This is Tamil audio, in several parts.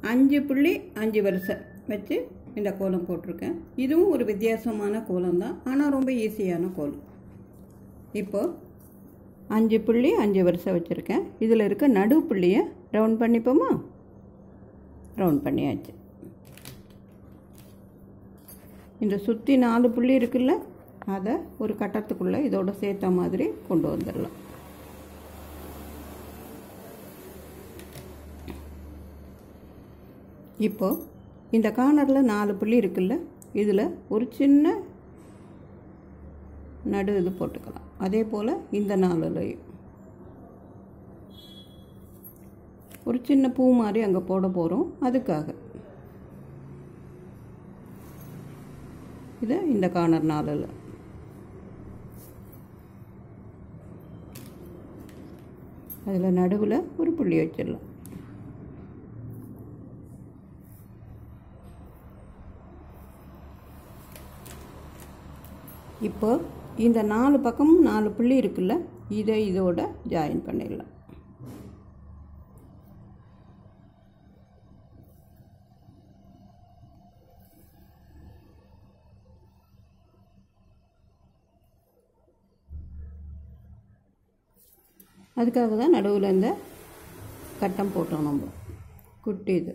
அஞ்சு புள்ளி அஞ்சு வருஷம் வச்சு இந்த கோலம் போட்டிருக்கேன் இதுவும் ஒரு வித்தியாசமான கோலம் தான் ஆனால் ரொம்ப ஈஸியான கோலம் இப்போ அஞ்சு புள்ளி அஞ்சு வருஷம் வச்சுருக்கேன் இதில் இருக்க நடு புள்ளியை ரவுண்ட் பண்ணிப்போமா ரவுண்ட் பண்ணியாச்சு இந்த சுற்றி நாலு புள்ளி இருக்குல்ல அதை ஒரு கட்டத்துக்குள்ளே இதோட சேர்த்த மாதிரி கொண்டு வந்துடலாம் இப்போ இந்த கார்னரில் நாலு புள்ளி இருக்குல்ல இதில் ஒரு சின்ன நடு இது போட்டுக்கலாம் அதே போல் இந்த நாலுலையும் ஒரு சின்ன பூ மாதிரி அங்கே போட போகிறோம் அதுக்காக இதை இந்த கார்னர் நாலில் அதில் நடுவில் ஒரு புள்ளி வச்சிடலாம் இப்போ இந்த நாலு பக்கமும் நாலு புள்ளி இருக்குல்ல இதை இதோட ஜாயின் பண்ணிடலாம் அதுக்காக தான் நடுவில் இந்த கட்டம் போட்டோம் நம்ம குட்டி இது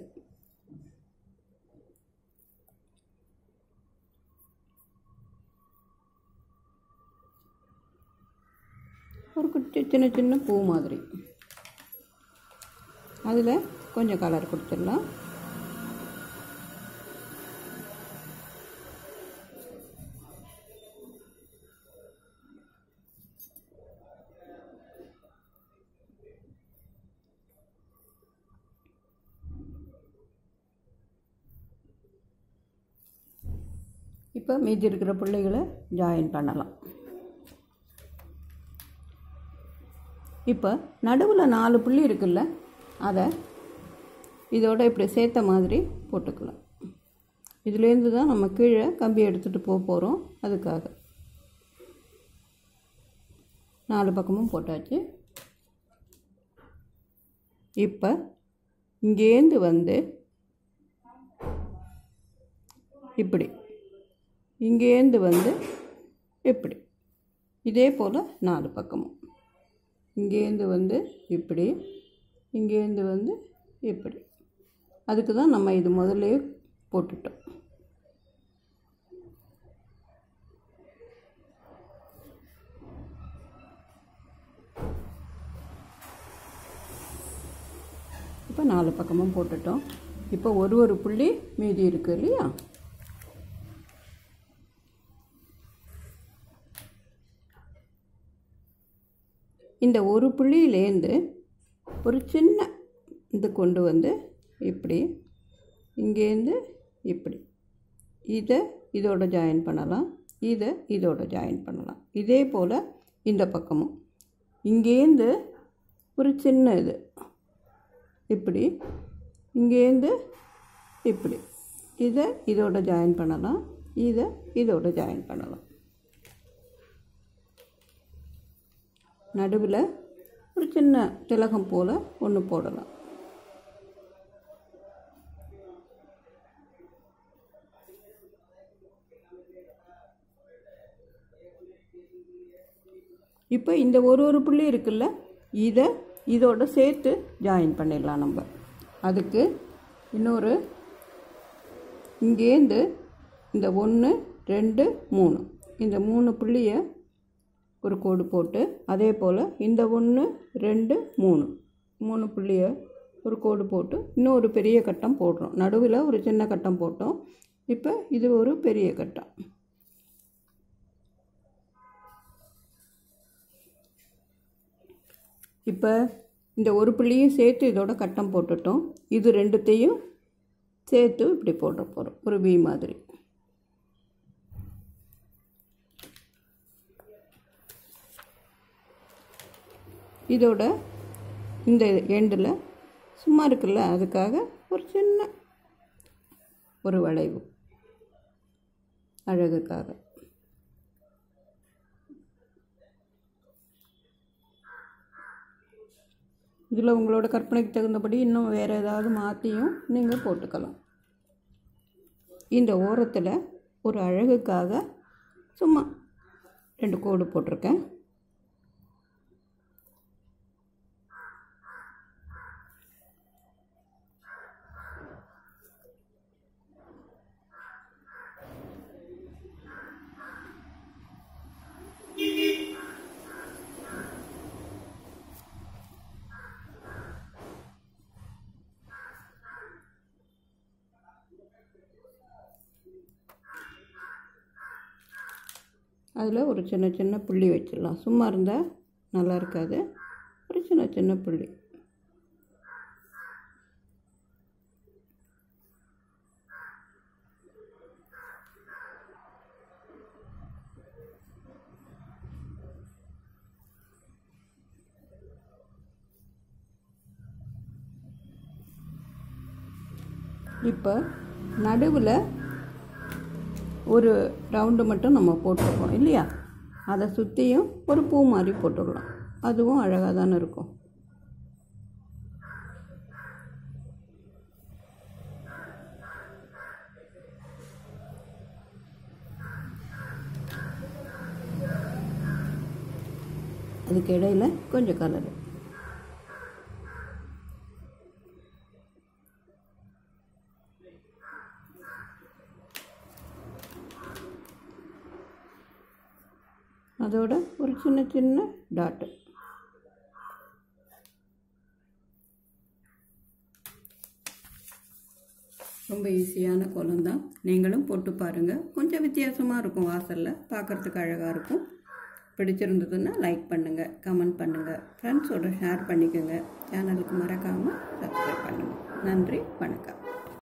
ஒரு குட்டி சின்ன சின்ன பூ மாதிரி அதில் கொஞ்சம் கலர் கொடுத்துடலாம் இப்போ மீதி இருக்கிற பிள்ளைகளை ஜாயின் பண்ணலாம் இப்போ நடுவில் நாலு புள்ளி இருக்குல்ல அதை இதோட இப்படி சேர்த்த மாதிரி போட்டுக்கலாம் இதுலேருந்து தான் நம்ம கீழே கம்பி எடுத்துகிட்டு போக போகிறோம் அதுக்காக நாலு பக்கமும் போட்டாச்சு இப்போ இங்கேருந்து வந்து இப்படி இங்கேருந்து வந்து இப்படி இதே போல் நாலு பக்கமும் இங்கேருந்து வந்து இப்படி இங்கேருந்து வந்து இப்படி அதுக்கு தான் நம்ம இது முதல்லையே போட்டுட்டோம் இப்போ நாலு பக்கமும் போட்டுட்டோம் இப்போ ஒரு ஒரு புள்ளி மீதி இருக்குது இல்லையா இந்த ஒரு புள்ளியிலேருந்து ஒரு சின்ன இது கொண்டு வந்து இப்படி இங்கேருந்து இப்படி இதை இதோட ஜாயின் பண்ணலாம் இதை இதோட ஜாயின் பண்ணலாம் இதே போல் இந்த பக்கமும் இங்கேருந்து ஒரு சின்ன இது இப்படி இங்கேருந்து இப்படி இதை இதோட ஜாயின் பண்ணலாம் இதை இதோட ஜாயின் பண்ணலாம் நடுவில் ஒரு சின்ன திலகம் போல் ஒன்று போடலாம் இப்போ இந்த ஒரு ஒரு புள்ளி இருக்குல்ல இதை இதோட சேர்த்து ஜாயின் பண்ணிடலாம் நம்ம அதுக்கு இன்னொரு இங்கேருந்து இந்த ஒன்று ரெண்டு மூணு இந்த மூணு புள்ளியை ஒரு கோடு போட்டு அதே போல் இந்த ஒன்று ரெண்டு மூணு மூணு புள்ளியை ஒரு கோடு போட்டு இன்னும் ஒரு பெரிய கட்டம் போடுறோம் நடுவில் ஒரு சின்ன கட்டம் போட்டோம் இப்போ இது ஒரு பெரிய கட்டம் இப்போ இந்த ஒரு புள்ளியும் சேர்த்து இதோட கட்டம் போட்டுட்டோம் இது ரெண்டுத்தையும் சேர்த்து இப்படி போட போகிறோம் ஒரு வி மாதிரி இதோட இந்த எண்டில் சும்மா இருக்குல்ல அதுக்காக ஒரு சின்ன ஒரு வளைவு அழகுக்காக இதில் உங்களோட கற்பனைக்கு தகுந்தபடி இன்னும் வேறு ஏதாவது மாற்றியும் நீங்கள் போட்டுக்கலாம் இந்த ஓரத்தில் ஒரு அழகுக்காக சும்மா ரெண்டு கோடு போட்டிருக்கேன் அதில் ஒரு சின்ன சின்ன புள்ளி வச்சிடலாம் சும்மா இருந்தால் நல்லா இருக்காது ஒரு சின்ன சின்ன புள்ளி இப்போ நடுவில் ஒரு ரவுண்டு மட்டும் நம்ம போட்டிருக்கோம் இல்லையா அதை சுற்றியும் ஒரு பூ மாதிரி போட்டுடலாம் அதுவும் அழகாக தானே இருக்கும் அதுக்கு இடையில கொஞ்சம் கலரு அதோட ஒரு சின்ன சின்ன டாட்டு ரொம்ப ஈஸியான கோலம் தான் நீங்களும் போட்டு பாருங்கள் கொஞ்சம் வித்தியாசமாக இருக்கும் வாசலில் பார்க்குறதுக்கு அழகாக இருக்கும் பிடிச்சிருந்ததுன்னா லைக் பண்ணுங்கள் கமெண்ட் பண்ணுங்கள் ஃப்ரெண்ட்ஸோட ஷேர் பண்ணிக்கோங்க சேனலுக்கு மறக்காமல் சப்ஸ்கிரைப் பண்ணுங்கள் நன்றி வணக்கம்